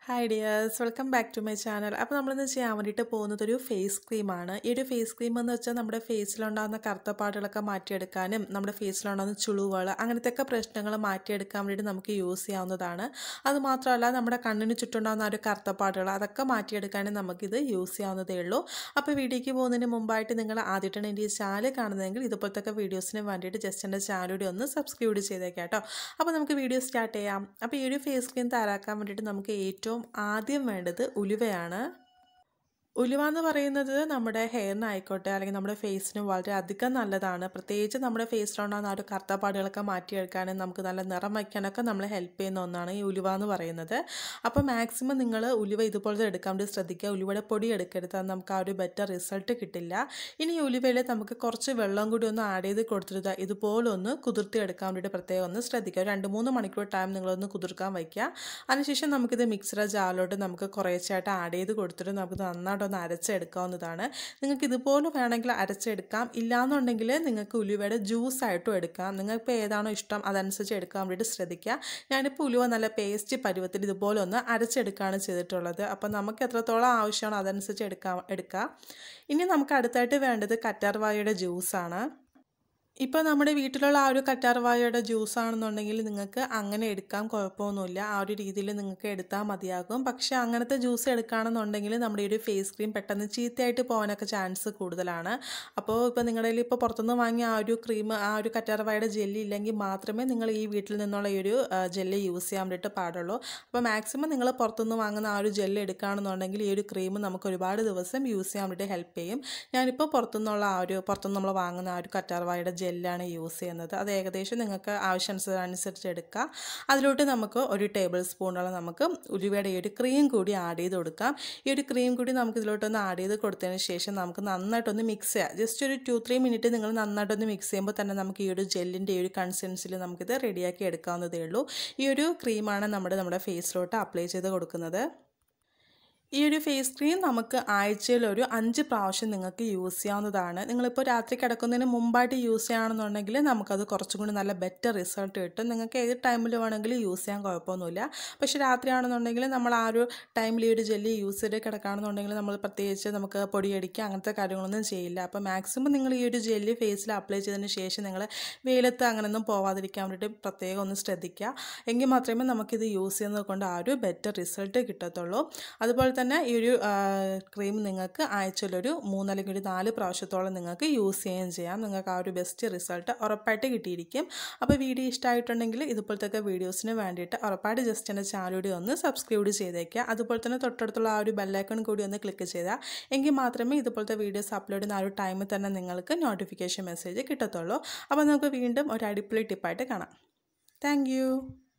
hi dears welcome back to my channel അപ്പോൾ നമ്മളിന്ന് ചെയ്യാൻ വേണ്ടിയിട്ട് പോകുന്നത് ഒരു ഫേസ് ക്രീമാണ് ഈ ഒരു ഫേസ് ക്രീം എന്ന് വെച്ചാൽ നമ്മുടെ ഫേസിലുണ്ടാകുന്ന കറുത്തപ്പാടുകളൊക്കെ മാറ്റിയെടുക്കാനും നമ്മുടെ ഫേസിലുണ്ടാകുന്ന ചുളിവുകൾ അങ്ങനത്തെയൊക്കെ പ്രശ്നങ്ങൾ മാറ്റിയെടുക്കാൻ വേണ്ടിയിട്ട് നമുക്ക് യൂസ് ചെയ്യാവുന്നതാണ് അതുമാത്രമല്ല നമ്മുടെ കണ്ണിന് ചുറ്റുണ്ടാകുന്ന ആ ഒരു കറുത്തപ്പാടുകൾ അതൊക്കെ മാറ്റിയെടുക്കാനും നമുക്കിത് യൂസ് ചെയ്യാവുന്നതേ ഉള്ളൂ അപ്പോൾ വീഡിയോയ്ക്ക് പോകുന്നതിന് മുമ്പായിട്ട് നിങ്ങൾ ആദ്യമായിട്ടാണ് എൻ്റെ ഈ ചാനൽ കാണുന്നതെങ്കിൽ ഇതുപോലത്തെ വീഡിയോസിന് വേണ്ടിയിട്ട് ജസ്റ്റ് എൻ്റെ ചാനലൂടെ ഒന്ന് സബ്സ്ക്രൈബ് ചെയ്തേക്കാം കേട്ടോ അപ്പോൾ നമുക്ക് വീഡിയോ സ്റ്റാർട്ട് ചെയ്യാം അപ്പോൾ ഈ ഒരു ഫേസ് ക്രീം തയ്യാറാക്കാൻ വേണ്ടിയിട്ട് നമുക്ക് ഏറ്റവും ആദ്യം വേണ്ടത് ഉലുവയാണ് ഉലുവ എന്ന് പറയുന്നത് നമ്മുടെ ഹെയറിനായിക്കോട്ടെ അല്ലെങ്കിൽ നമ്മുടെ ഫേസിനും വളരെ അധികം നല്ലതാണ് പ്രത്യേകിച്ച് നമ്മുടെ ഫേസിലുണ്ടാകുന്ന ആ ഒരു കറുത്തപ്പാടുകളൊക്കെ മാറ്റിയെടുക്കാനും നമുക്ക് നല്ല നിറം വയ്ക്കാനൊക്കെ നമ്മളെ ഹെൽപ്പ് ചെയ്യുന്ന ഒന്നാണ് ഈ ഉലുവ എന്ന് പറയുന്നത് അപ്പോൾ മാക്സിമം നിങ്ങൾ ഉലുവ ഇതുപോലത്തെ എടുക്കാൻ വേണ്ടി ശ്രദ്ധിക്കുക ഉലുവയുടെ പൊടി എടുക്കരുത് അത് നമുക്ക് ആ ഒരു ബെറ്റർ റിസൾട്ട് കിട്ടില്ല ഇനി ഈ ഉലുവയിൽ നമുക്ക് കുറച്ച് വെള്ളം കൂടി ഒന്ന് ആഡ് ചെയ്ത് കൊടുത്തിട്ട് ഇതുപോലെ ഒന്ന് കുതിർത്തി എടുക്കാൻ വേണ്ടിയിട്ട് പ്രത്യേകം ഒന്ന് ശ്രദ്ധിക്കുക രണ്ട് മൂന്ന് മണിക്കൂർ ടൈം നിങ്ങളൊന്ന് കുതിർക്കാൻ വയ്ക്കുക അതിനുശേഷം നമുക്കിത് മിക്സറ ജാറിലോട്ട് നമുക്ക് കുറേശ്ശായിട്ട് ആഡ് ചെയ്ത് കൊടുത്തിട്ട് നമുക്ക് നന്നായിട്ട് ഒന്ന് അരച്ചെടുക്കാവുന്നതാണ് നിങ്ങൾക്ക് ഇതുപോലെ വേണമെങ്കിൽ അരച്ചെടുക്കാം ഇല്ലാന്നുണ്ടെങ്കിൽ നിങ്ങൾക്ക് ഉലുവയുടെ ജ്യൂസ് ആയിട്ടും എടുക്കാം നിങ്ങൾക്ക് ഏതാണോ ഇഷ്ടം അതനുസരിച്ച് എടുക്കാൻ വേണ്ടിയിട്ട് ശ്രദ്ധിക്കുക ഞാനിപ്പോൾ ഉലുവ നല്ല പേസ്റ്റ് പരുവത്തിൽ ഇതുപോലെ ഒന്ന് അരച്ചെടുക്കുകയാണ് ചെയ്തിട്ടുള്ളത് അപ്പോൾ നമുക്ക് എത്രത്തോളം ആവശ്യമാണോ അതനുസരിച്ച് എടുക്കാം എടുക്കുക ഇനി നമുക്ക് അടുത്തായിട്ട് വേണ്ടത് കറ്റാർവാഴയുടെ ജ്യൂസാണ് ഇപ്പോൾ നമ്മുടെ വീട്ടിലുള്ള ആ ഒരു കറ്റാർവാഴയുടെ ജ്യൂസ് ആണെന്നുണ്ടെങ്കിൽ നിങ്ങൾക്ക് അങ്ങനെ എടുക്കാം കുഴപ്പമൊന്നുമില്ല ആ ഒരു രീതിയിൽ നിങ്ങൾക്ക് എടുത്താൽ മതിയാകും പക്ഷേ അങ്ങനത്തെ ജ്യൂസ് എടുക്കുകയാണെന്നുണ്ടെങ്കിൽ നമ്മുടെ ഈ ഒരു ഫേസ് ക്രീം പെട്ടെന്ന് ചീത്തയായിട്ട് പോകാനൊക്കെ ചാൻസ് കൂടുതലാണ് അപ്പോൾ ഇപ്പോൾ നിങ്ങളുടെ കയ്യിൽ ഇപ്പോൾ പുറത്തുനിന്ന് വാങ്ങിയ ആ ഒരു ക്രീം ആ ഒരു കറ്റാർവാഴയുടെ ജെല്ലി ഇല്ലെങ്കിൽ മാത്രമേ നിങ്ങൾ ഈ വീട്ടിൽ നിന്നുള്ള ഈ ഒരു ജെല്ലി യൂസ് ചെയ്യാൻ വേണ്ടിയിട്ട് പാടുള്ളൂ അപ്പോൾ മാക്സിമം നിങ്ങൾ പുറത്തുനിന്ന് വാങ്ങുന്ന ആ ഒരു ജെല്ല് എടുക്കുകയാണെന്നുണ്ടെങ്കിൽ ഈ ഒരു ക്രീം നമുക്ക് ഒരുപാട് ദിവസം യൂസ് ചെയ്യാൻ വേണ്ടി ഹെൽപ്പ് ചെയ്യും ഞാനിപ്പോൾ പുറത്തുനിന്നുള്ള ആ ഒരു പുറത്തുനിന്ന് നമ്മൾ വാങ്ങുന്ന ആ ഒരു കറ്റാർവാഴയുടെ ജെല്ലാണ് യൂസ് ചെയ്യുന്നത് അത് ഏകദേശം നിങ്ങൾക്ക് ആവശ്യാനുസരിച്ച് എടുക്കുക അതിലോട്ട് നമുക്ക് ഒരു ടേബിൾ സ്പൂണോളം നമുക്ക് ഉലുവയുടെ ഈ ഒരു ക്രീം കൂടി ആഡ് ചെയ്ത് കൊടുക്കാം ഈ ഒരു ക്രീം കൂടി നമുക്ക് ഇതിലോട്ടൊന്ന് ആഡ് ചെയ്ത് കൊടുത്തതിന് ശേഷം നമുക്ക് നന്നായിട്ടൊന്ന് മിക്സ് ചെയ്യാം ജസ്റ്റ് ഒരു ടു ത്രീ മിനിറ്റ് നിങ്ങൾ നന്നായിട്ടൊന്ന് മിക്സ് ചെയ്യുമ്പോൾ തന്നെ നമുക്ക് ഈ ഒരു ജെല്ലിൻ്റെ ഈ ഒരു കൺസിസ്റ്റൻസിൽ നമുക്കിത് റെഡിയാക്കി എടുക്കാവുന്നതേ ഉള്ളൂ ഈ ഒരു ക്രീമാണ് നമ്മുടെ നമ്മുടെ ഫേസിലോട്ട് അപ്ലൈ ചെയ്ത് കൊടുക്കുന്നത് ഈ ഒരു ഫേസ് ക്രീം നമുക്ക് ആഴ്ചയിൽ ഒരു അഞ്ച് പ്രാവശ്യം നിങ്ങൾക്ക് യൂസ് ചെയ്യാവുന്നതാണ് നിങ്ങളിപ്പോൾ രാത്രി കിടക്കുന്നതിന് മുമ്പായിട്ട് യൂസ് ചെയ്യുകയാണെന്നുണ്ടെങ്കിൽ നമുക്കത് കുറച്ചും കൂടി നല്ല ബെറ്റർ റിസൾട്ട് കിട്ടും നിങ്ങൾക്ക് ഏത് ടൈമിൽ വേണമെങ്കിലും യൂസ് ചെയ്യാൻ കുഴപ്പമൊന്നുമില്ല പക്ഷേ രാത്രിയാണെന്നുണ്ടെങ്കിൽ നമ്മൾ ആ ഒരു ടൈമിൽ ഈ ഒരു ജെല്ലി യൂസ് ചെയ്ത് കിടക്കുകയാണെന്നുണ്ടെങ്കിൽ നമ്മൾ പ്രത്യേകിച്ച് നമുക്ക് പൊടിയടിക്കുക അങ്ങനത്തെ കാര്യങ്ങളൊന്നും ചെയ്യില്ല അപ്പോൾ മാക്സിമം നിങ്ങൾ ഈ ഒരു ജെല്ലി ഫേസിൽ അപ്ലൈ ചെയ്തതിന് ശേഷം നിങ്ങൾ വെയിലത്ത് അങ്ങനെയൊന്നും പോവാതിരിക്കാൻ വേണ്ടിയിട്ട് പ്രത്യേകം ഒന്ന് ശ്രദ്ധിക്കുക എങ്കിൽ മാത്രമേ നമുക്കിത് യൂസ് ചെയ്യുന്നത് കൊണ്ട് ആ ഒരു ബെറ്റർ റിസൾട്ട് കിട്ടത്തുള്ളൂ അതുപോലെ തന്നെ ഈ ഒരു ക്രീം നിങ്ങൾക്ക് ആഴ്ചയിലൊരു മൂന്നല്ലെങ്കിൽ ഒരു നാല് പ്രാവശ്യത്തോളം നിങ്ങൾക്ക് യൂസ് ചെയ്യുകയും ചെയ്യാം നിങ്ങൾക്ക് ആ ഒരു ബെസ്റ്റ് റിസൾട്ട് ഉറപ്പായിട്ട് കിട്ടിയിരിക്കും അപ്പോൾ വീഡിയോ ഇഷ്ടമായിട്ടുണ്ടെങ്കിൽ ഇതുപോലത്തെ വീഡിയോസിന് വേണ്ടിയിട്ട് ഉറപ്പായിട്ട് ജസ്റ്റ് എൻ്റെ ചാനലൂടെ ഒന്ന് സബ്സ്ക്രൈബ് ചെയ്തേക്കുക അതുപോലെ തന്നെ തൊട്ടടുത്തുള്ള ആ ഒരു ബെല്ലൈക്കൺ കൂടി ഒന്ന് ക്ലിക്ക് ചെയ്താൽ എങ്കിൽ മാത്രമേ ഇതുപോലത്തെ വീഡിയോസ് അപ്ലോഡ് ചെയ്യുന്ന ആ ഒരു ടൈമിൽ തന്നെ നിങ്ങൾക്ക് നോട്ടിഫിക്കേഷൻ മെസ്സേജ് കിട്ടത്തുള്ളൂ അപ്പോൾ നമുക്ക് വീണ്ടും ഒരു അടിപൊളി ടിപ്പായിട്ട് കാണാം താങ്ക്